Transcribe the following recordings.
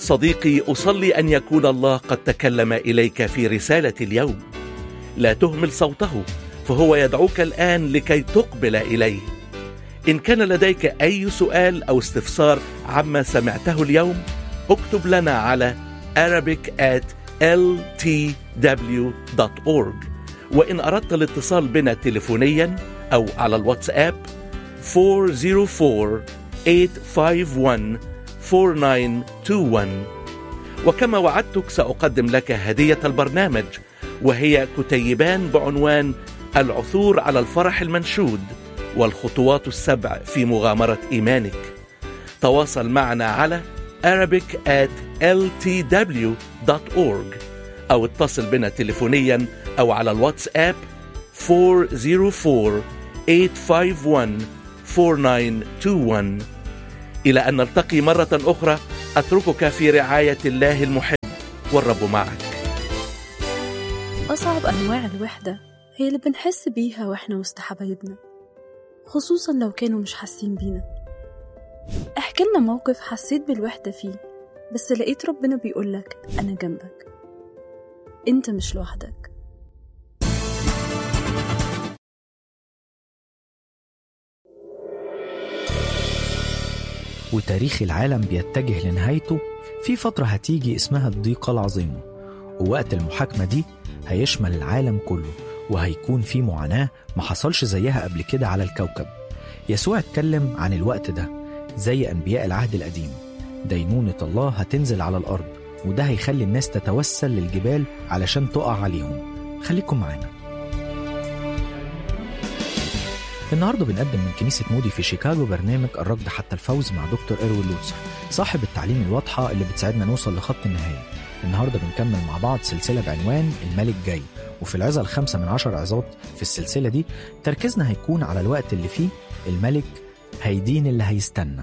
صديقي اصلي ان يكون الله قد تكلم اليك في رساله اليوم لا تهمل صوته فهو يدعوك الان لكي تقبل اليه ان كان لديك اي سؤال او استفسار عما سمعته اليوم اكتب لنا على arabic at ltw.org وإن أردت الاتصال بنا تليفونيا أو على الواتساب 404-851-4921 وكما وعدتك سأقدم لك هدية البرنامج وهي كتيبان بعنوان العثور على الفرح المنشود والخطوات السبع في مغامرة إيمانك تواصل معنا على arabic at ltw.org أو اتصل بنا تليفونيا أو على الواتساب 404-851-4921 إلى أن نلتقي مرة أخرى أتركك في رعاية الله المحب والرب معك أصعب أنواع الوحدة هي اللي بنحس بيها وإحنا وسط حبايبنا خصوصا لو كانوا مش حاسين بينا احكي لنا موقف حسيت بالوحدة فيه بس لقيت ربنا بيقولك أنا جنبك أنت مش لوحدك وتاريخ العالم بيتجه لنهايته في فترة هتيجي اسمها الضيقة العظيمة ووقت المحاكمة دي هيشمل العالم كله وهيكون في معاناة ما حصلش زيها قبل كده على الكوكب يسوع اتكلم عن الوقت ده زي أنبياء العهد القديم دينونة الله هتنزل على الأرض وده هيخلي الناس تتوسل للجبال علشان تقع عليهم خليكم معانا النهارده بنقدم من كنيسة مودي في شيكاغو برنامج الركض حتى الفوز مع دكتور إروين لوتسر صاحب التعليم الواضحة اللي بتساعدنا نوصل لخط النهاية النهارده بنكمل مع بعض سلسلة بعنوان الملك جاي وفي العظة الخمسة من عشر عظات في السلسلة دي تركيزنا هيكون على الوقت اللي فيه الملك هيدين اللي هيستنى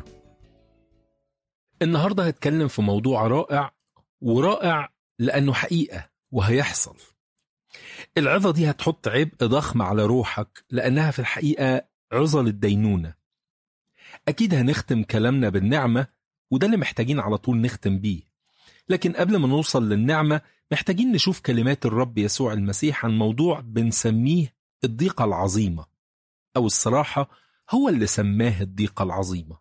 النهارده هتكلم في موضوع رائع ورائع لأنه حقيقة وهيحصل العظة دي هتحط عبء ضخم على روحك لأنها في الحقيقة عظة للدينونة أكيد هنختم كلامنا بالنعمة وده اللي محتاجين على طول نختم بيه لكن قبل ما نوصل للنعمة محتاجين نشوف كلمات الرب يسوع المسيح عن موضوع بنسميه الضيقة العظيمة أو الصراحة هو اللي سماه الضيقة العظيمة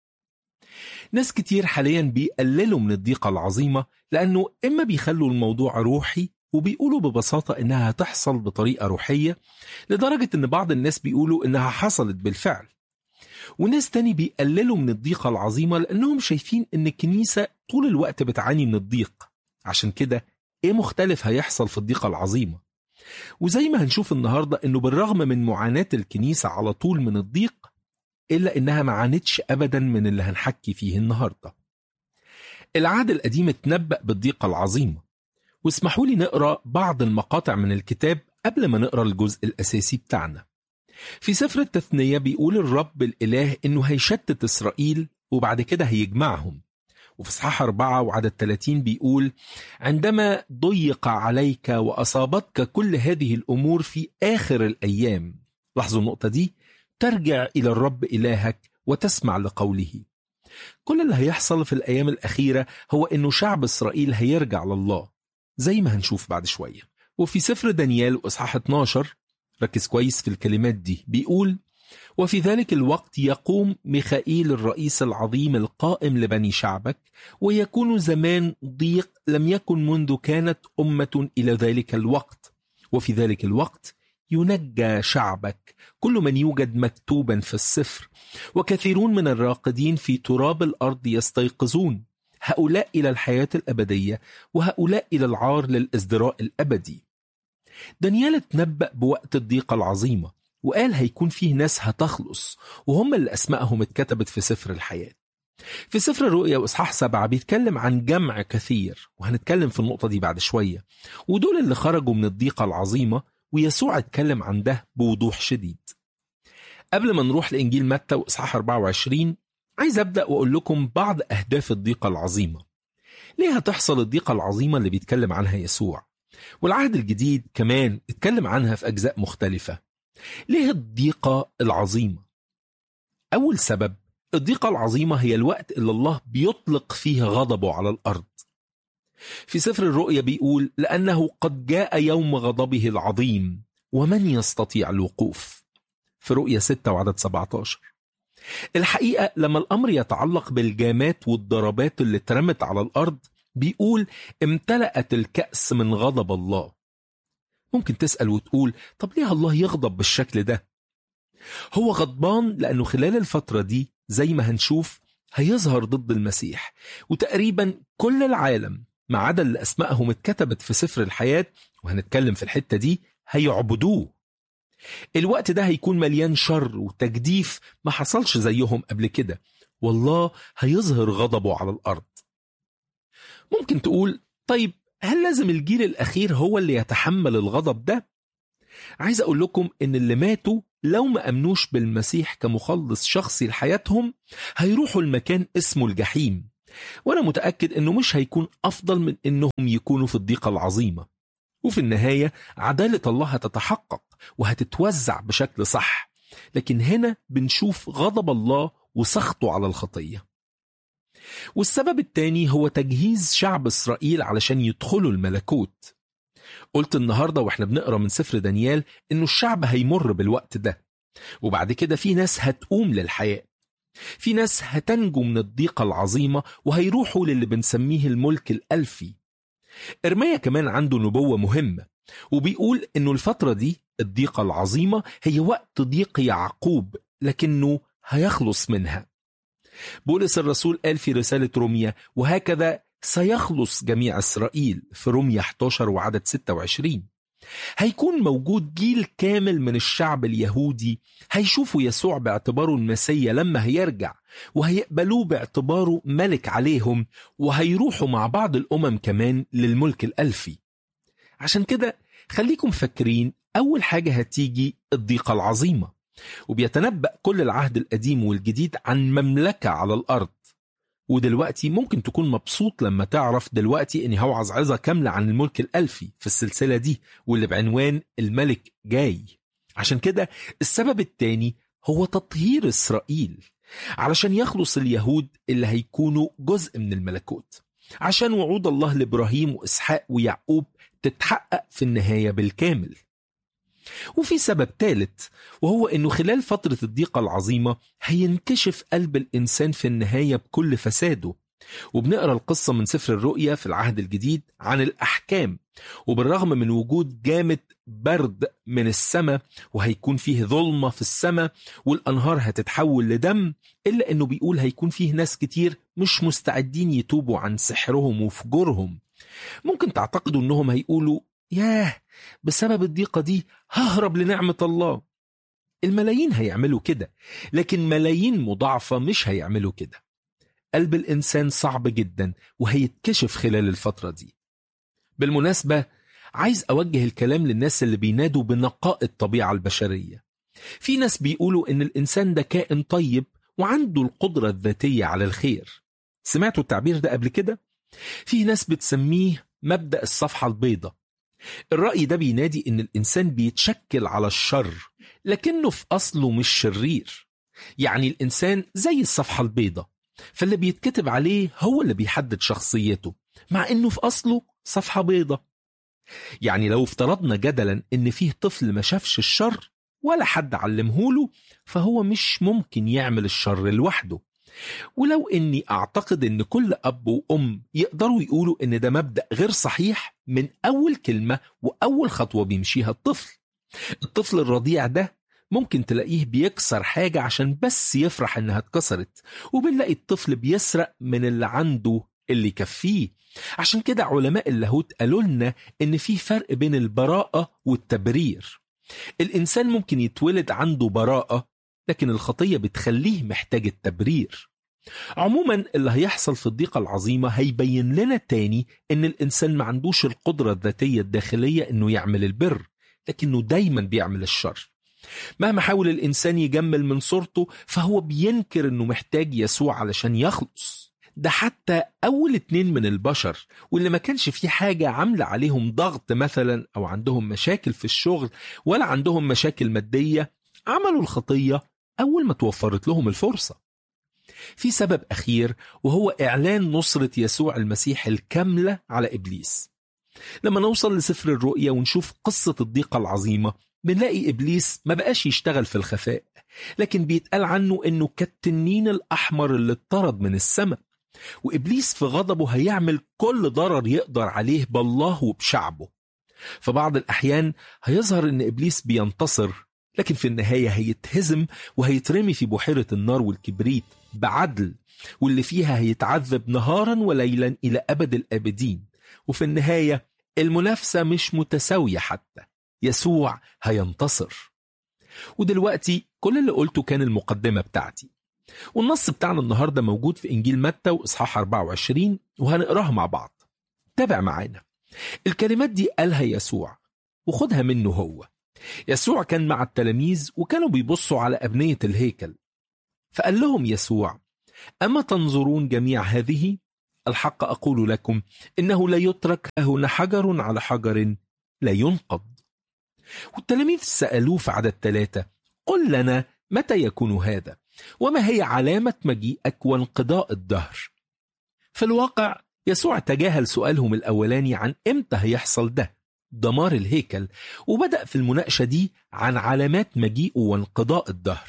ناس كتير حاليا بيقللوا من الضيقة العظيمة لأنه إما بيخلوا الموضوع روحي وبيقولوا ببساطة إنها هتحصل بطريقة روحية لدرجة إن بعض الناس بيقولوا إنها حصلت بالفعل وناس تاني بيقللوا من الضيقة العظيمة لأنهم شايفين إن الكنيسة طول الوقت بتعاني من الضيق عشان كده إيه مختلف هيحصل في الضيقة العظيمة وزي ما هنشوف النهاردة إنه بالرغم من معاناة الكنيسة على طول من الضيق إلا إنها ما عانتش أبدا من اللي هنحكي فيه النهاردة العهد القديم اتنبأ بالضيقة العظيمة واسمحوا لي نقرأ بعض المقاطع من الكتاب قبل ما نقرأ الجزء الأساسي بتاعنا في سفر التثنية بيقول الرب الإله إنه هيشتت إسرائيل وبعد كده هيجمعهم وفي إصحاح أربعة وعدد 30 بيقول عندما ضيق عليك وأصابتك كل هذه الأمور في آخر الأيام لاحظوا النقطة دي ترجع إلى الرب إلهك وتسمع لقوله كل اللي هيحصل في الأيام الأخيرة هو إنه شعب إسرائيل هيرجع لله زي ما هنشوف بعد شوية وفي سفر دانيال إصحاح 12 ركز كويس في الكلمات دي بيقول وفي ذلك الوقت يقوم ميخائيل الرئيس العظيم القائم لبني شعبك ويكون زمان ضيق لم يكن منذ كانت أمة إلى ذلك الوقت وفي ذلك الوقت ينجى شعبك كل من يوجد مكتوبا في السفر وكثيرون من الراقدين في تراب الأرض يستيقظون هؤلاء إلى الحياة الأبدية وهؤلاء إلى العار للإزدراء الأبدي دانيال اتنبأ بوقت الضيقة العظيمة وقال هيكون فيه ناس هتخلص وهم اللي أسمائهم اتكتبت في سفر الحياة في سفر الرؤيا وإصحاح سبعة بيتكلم عن جمع كثير وهنتكلم في النقطة دي بعد شوية ودول اللي خرجوا من الضيقة العظيمة ويسوع اتكلم عن ده بوضوح شديد قبل ما نروح لإنجيل متى وإصحاح 24 عايز أبدأ وأقول لكم بعض أهداف الضيقة العظيمة ليه هتحصل الضيقة العظيمة اللي بيتكلم عنها يسوع والعهد الجديد كمان اتكلم عنها في أجزاء مختلفة ليه الضيقة العظيمة؟ أول سبب الضيقة العظيمة هي الوقت اللي الله بيطلق فيه غضبه على الأرض في سفر الرؤيا بيقول لأنه قد جاء يوم غضبه العظيم ومن يستطيع الوقوف في رؤيا 6 وعدد 17 الحقيقة لما الأمر يتعلق بالجامات والضربات اللي اترمت على الأرض بيقول امتلأت الكأس من غضب الله ممكن تسأل وتقول طب ليه الله يغضب بالشكل ده هو غضبان لأنه خلال الفترة دي زي ما هنشوف هيظهر ضد المسيح وتقريبا كل العالم ما عدا اللي أسمائهم اتكتبت في سفر الحياة وهنتكلم في الحتة دي هيعبدوه الوقت ده هيكون مليان شر وتجديف ما حصلش زيهم قبل كده والله هيظهر غضبه على الأرض ممكن تقول طيب هل لازم الجيل الأخير هو اللي يتحمل الغضب ده؟ عايز أقول لكم إن اللي ماتوا لو ما أمنوش بالمسيح كمخلص شخصي لحياتهم هيروحوا المكان اسمه الجحيم وأنا متأكد إنه مش هيكون أفضل من إنهم يكونوا في الضيقة العظيمة وفي النهاية عدالة الله هتتحقق وهتتوزع بشكل صح لكن هنا بنشوف غضب الله وسخطه على الخطية والسبب الثاني هو تجهيز شعب إسرائيل علشان يدخلوا الملكوت قلت النهاردة واحنا بنقرأ من سفر دانيال إنه الشعب هيمر بالوقت ده وبعد كده في ناس هتقوم للحياة في ناس هتنجو من الضيقة العظيمة وهيروحوا للي بنسميه الملك الألفي إرميا كمان عنده نبوة مهمة وبيقول إنه الفترة دي الضيقة العظيمة هي وقت ضيق يعقوب لكنه هيخلص منها بولس الرسول قال في رسالة روميا وهكذا سيخلص جميع إسرائيل في روميا 11 وعدد 26 هيكون موجود جيل كامل من الشعب اليهودي هيشوفوا يسوع باعتباره المسيا لما هيرجع وهيقبلوه باعتباره ملك عليهم وهيروحوا مع بعض الأمم كمان للملك الألفي عشان كده خليكم فاكرين أول حاجة هتيجي الضيقة العظيمة وبيتنبأ كل العهد القديم والجديد عن مملكة على الأرض ودلوقتي ممكن تكون مبسوط لما تعرف دلوقتي اني هوعظ عظة كاملة عن الملك الألفي في السلسلة دي واللي بعنوان الملك جاي عشان كده السبب التاني هو تطهير إسرائيل علشان يخلص اليهود اللي هيكونوا جزء من الملكوت عشان وعود الله لإبراهيم وإسحاق ويعقوب تتحقق في النهاية بالكامل وفي سبب ثالث وهو انه خلال فترة الضيقة العظيمة هينكشف قلب الانسان في النهاية بكل فساده وبنقرا القصة من سفر الرؤيا في العهد الجديد عن الأحكام وبالرغم من وجود جامة برد من السماء وهيكون فيه ظلمة في السماء والأنهار هتتحول لدم إلا أنه بيقول هيكون فيه ناس كتير مش مستعدين يتوبوا عن سحرهم وفجورهم ممكن تعتقدوا أنهم هيقولوا ياه بسبب الضيقة دي ههرب لنعمة الله الملايين هيعملوا كده لكن ملايين مضاعفة مش هيعملوا كده قلب الإنسان صعب جدا وهيتكشف خلال الفترة دي بالمناسبة عايز أوجه الكلام للناس اللي بينادوا بنقاء الطبيعة البشرية في ناس بيقولوا إن الإنسان ده كائن طيب وعنده القدرة الذاتية على الخير سمعتوا التعبير ده قبل كده؟ في ناس بتسميه مبدأ الصفحة البيضة الرأي ده بينادي إن الإنسان بيتشكل على الشر لكنه في أصله مش شرير يعني الإنسان زي الصفحة البيضة فاللي بيتكتب عليه هو اللي بيحدد شخصيته مع إنه في أصله صفحة بيضة يعني لو افترضنا جدلا إن فيه طفل ما شافش الشر ولا حد علمهوله فهو مش ممكن يعمل الشر لوحده ولو اني اعتقد ان كل اب وام يقدروا يقولوا ان ده مبدا غير صحيح من اول كلمه واول خطوه بيمشيها الطفل الطفل الرضيع ده ممكن تلاقيه بيكسر حاجه عشان بس يفرح انها اتكسرت وبنلاقي الطفل بيسرق من اللي عنده اللي يكفيه عشان كده علماء اللاهوت قالوا لنا ان في فرق بين البراءه والتبرير الانسان ممكن يتولد عنده براءه لكن الخطيه بتخليه محتاج التبرير عموما اللي هيحصل في الضيقة العظيمة هيبين لنا تاني ان الانسان ما عندوش القدرة الذاتية الداخلية انه يعمل البر لكنه دايما بيعمل الشر مهما حاول الانسان يجمل من صورته فهو بينكر انه محتاج يسوع علشان يخلص ده حتى اول اتنين من البشر واللي ما كانش في حاجة عاملة عليهم ضغط مثلا او عندهم مشاكل في الشغل ولا عندهم مشاكل مادية عملوا الخطية اول ما توفرت لهم الفرصة في سبب أخير وهو إعلان نصرة يسوع المسيح الكاملة على إبليس لما نوصل لسفر الرؤيا ونشوف قصة الضيقة العظيمة بنلاقي إبليس ما بقاش يشتغل في الخفاء لكن بيتقال عنه إنه كالتنين الأحمر اللي اتطرد من السماء وإبليس في غضبه هيعمل كل ضرر يقدر عليه بالله وبشعبه في بعض الأحيان هيظهر إن إبليس بينتصر لكن في النهاية هيتهزم وهيترمي في بحيرة النار والكبريت بعدل واللي فيها هيتعذب نهارا وليلا إلى أبد الآبدين وفي النهاية المنافسة مش متساوية حتى يسوع هينتصر ودلوقتي كل اللي قلته كان المقدمة بتاعتي والنص بتاعنا النهاردة موجود في إنجيل متى وإصحاح 24 وهنقراها مع بعض تابع معانا الكلمات دي قالها يسوع وخدها منه هو يسوع كان مع التلاميذ وكانوا بيبصوا على أبنية الهيكل فقال لهم يسوع أما تنظرون جميع هذه الحق أقول لكم إنه لا يترك هنا حجر على حجر لا ينقض والتلاميذ سألوه في عدد ثلاثة قل لنا متى يكون هذا وما هي علامة مجيئك وانقضاء الدهر في الواقع يسوع تجاهل سؤالهم الأولاني عن إمتى هيحصل ده دمار الهيكل وبدأ في المناقشة دي عن علامات مجيئه وانقضاء الدهر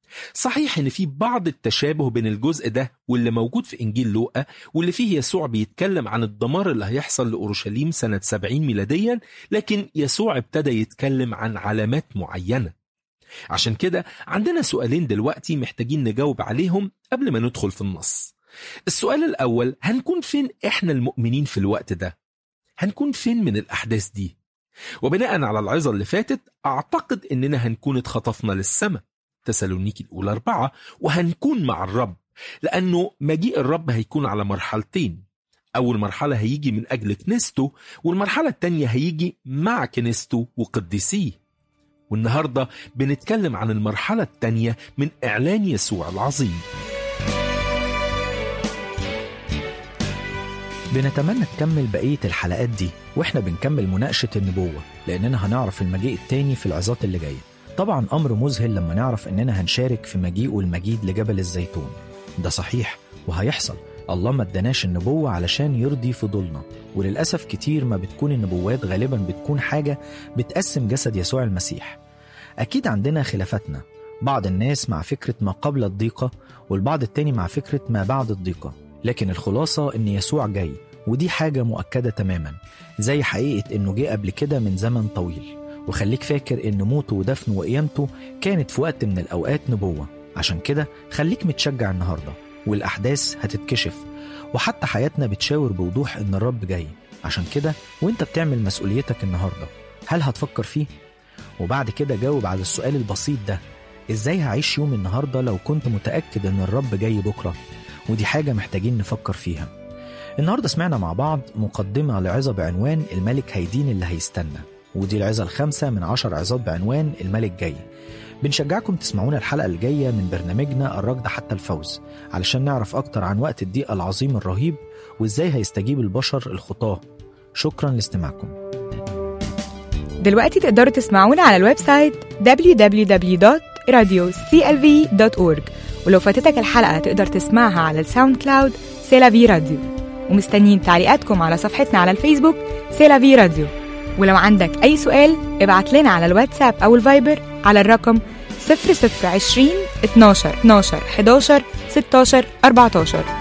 صحيح ان في بعض التشابه بين الجزء ده واللي موجود في انجيل لوقا واللي فيه يسوع بيتكلم عن الدمار اللي هيحصل لاورشليم سنه 70 ميلاديا لكن يسوع ابتدى يتكلم عن علامات معينه عشان كده عندنا سؤالين دلوقتي محتاجين نجاوب عليهم قبل ما ندخل في النص السؤال الاول هنكون فين احنا المؤمنين في الوقت ده هنكون فين من الاحداث دي وبناء على العظة اللي فاتت أعتقد إننا هنكون اتخطفنا للسماء تسالونيكي الأولى أربعة وهنكون مع الرب لأنه مجيء الرب هيكون على مرحلتين أول مرحلة هيجي من أجل كنيسته والمرحلة التانية هيجي مع كنيسته وقديسيه والنهاردة بنتكلم عن المرحلة التانية من إعلان يسوع العظيم بنتمنى تكمل بقية الحلقات دي واحنا بنكمل مناقشة النبوة لأننا هنعرف المجيء التاني في العظات اللي جاية طبعا أمر مذهل لما نعرف إننا هنشارك في مجيئه المجيد لجبل الزيتون ده صحيح وهيحصل الله ما اداناش النبوة علشان يرضي فضولنا وللأسف كتير ما بتكون النبوات غالبا بتكون حاجة بتقسم جسد يسوع المسيح أكيد عندنا خلافاتنا بعض الناس مع فكرة ما قبل الضيقة والبعض التاني مع فكرة ما بعد الضيقة لكن الخلاصة إن يسوع جاي ودي حاجة مؤكدة تماما زي حقيقة إنه جه قبل كده من زمن طويل وخليك فاكر إن موته ودفنه وقيامته كانت في وقت من الأوقات نبوة عشان كده خليك متشجع النهاردة والأحداث هتتكشف وحتى حياتنا بتشاور بوضوح إن الرب جاي عشان كده وإنت بتعمل مسؤوليتك النهاردة هل هتفكر فيه؟ وبعد كده جاوب على السؤال البسيط ده إزاي هعيش يوم النهاردة لو كنت متأكد إن الرب جاي بكرة؟ ودي حاجة محتاجين نفكر فيها النهاردة سمعنا مع بعض مقدمة لعظة بعنوان الملك هيدين اللي هيستنى ودي العظة الخامسة من عشر عظات بعنوان الملك جاي بنشجعكم تسمعونا الحلقة الجاية من برنامجنا الركض حتى الفوز علشان نعرف أكتر عن وقت الضيقة العظيم الرهيب وإزاي هيستجيب البشر الخطاة شكرا لاستماعكم دلوقتي تقدروا تسمعونا على الويب سايت www.radioclv.org ولو فاتتك الحلقة تقدر تسمعها على الساوند كلاود سيلافي راديو ومستنيين تعليقاتكم على صفحتنا على الفيسبوك سيلافي راديو ولو عندك أي سؤال ابعت لنا على الواتساب أو الفايبر على الرقم 0020 12 12 11 16 14